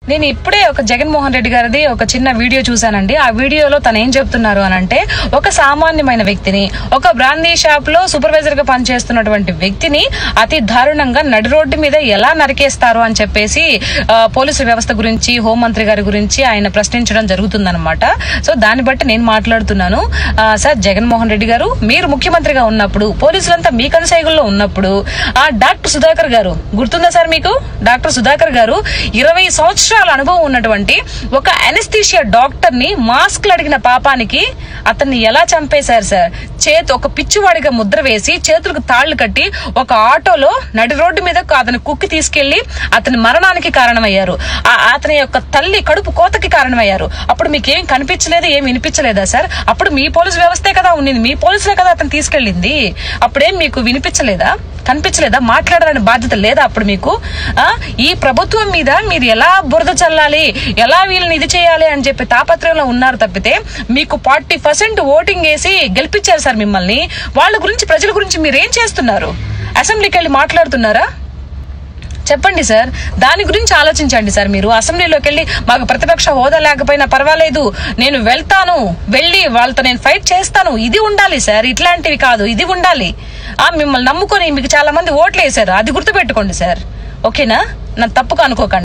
నేను ఇప్పుడే ఒక జగన్మోహన్ రెడ్డి గారిది ఒక చిన్న వీడియో చూశానండి ఆ వీడియోలో తను ఏం చెప్తున్నారు అని అంటే ఒక సామాన్యమైన వ్యక్తిని ఒక బ్రాందీ షాప్ లో సూపర్వైజర్ గా పనిచేస్తున్నటువంటి వ్యక్తిని అతి దారుణంగా నడి రోడ్డు మీద ఎలా నరికేస్తారు అని చెప్పేసి ఆ, పోలీసు వ్యవస్థ గురించి హోంమంత్రి గారి గురించి ఆయన ప్రశ్నించడం జరుగుతుందన్నమాట సో దాన్ని బట్టి నేను మాట్లాడుతున్నాను ఆ, సార్ జగన్మోహన్ రెడ్డి గారు మీరు ముఖ్యమంత్రిగా ఉన్నప్పుడు పోలీసులంతా మీ కనుసైగుల్లో ఉన్నప్పుడు ఆ డాక్టర్ సుధాకర్ గారు గుర్తుందా సార్ మీకు డాక్టర్ సుధాకర్ గారు ఇరవై సంవత్సరాల అనుభవం ఉన్నటువంటి ఒక అనస్థీషియా డాక్టర్ ని మాస్క్లు అడిగిన పాపానికి అతన్ని ఎలా చంపేశారు సార్ చేతి ఒక పిచ్చివాడిగా ముద్ర వేసి చేతులకు తాళ్లు కట్టి ఒక ఆటోలో నడి రోడ్డు మీద అతని కుక్కి తీసుకెళ్లి అతని మరణానికి కారణమయ్యారు ఆ- అతని యొక్క తల్లి కడుపు కోతకి కారణమయ్యారు అప్పుడు మీకు ఏం కనిపించలేదు ఏం వినిపించలేదా సార్ అప్పుడు మీ పోలీసు వ్యవస్థే కదా ఉండింది మీ పోలీసులే కదా అతను తీసుకెళ్ళింది అప్పుడేం మీకు వినిపించలేదా కనిపించలేదా మాట్లాడాలని బాధ్యత లేదా అప్పుడు మీకు ఆ ఈ ప్రభుత్వం మీద మీరు ఎలా బురద చల్లాలి ఎలా వీళ్ళని ఇది చేయాలి అని చెప్పి తాపత్రయంలో ఉన్నారు తప్పితే మీకు ఫార్టీ పర్సెంట్ ఓటింగ్ వేసి గెలిపించారు సార్ మిమ్మల్ని వాళ్ళ గురించి ప్రజల గురించి మీరు ఏం చేస్తున్నారు అసెంబ్లీకి వెళ్ళి మాట్లాడుతున్నారా చెప్పండి సార్ దాని గురించి ఆలోచించండి సార్ మీరు అసెంబ్లీలోకి వెళ్ళి మాకు ప్రతిపక్ష హోదా లేకపోయినా పర్వాలేదు నేను వెళ్తాను వెళ్ళి వాళ్ళతో నేను ఫైట్ చేస్తాను ఇది ఉండాలి సార్ ఇట్లాంటివి కాదు ఇది ఉండాలి ఆ మిమ్మల్ని నమ్ముకొని మీకు చాలా మంది ఓట్లు వేశారు అది గుర్తుపెట్టుకోండి సార్ ఓకేనా నన్ను తప్పుగా అనుకోకండి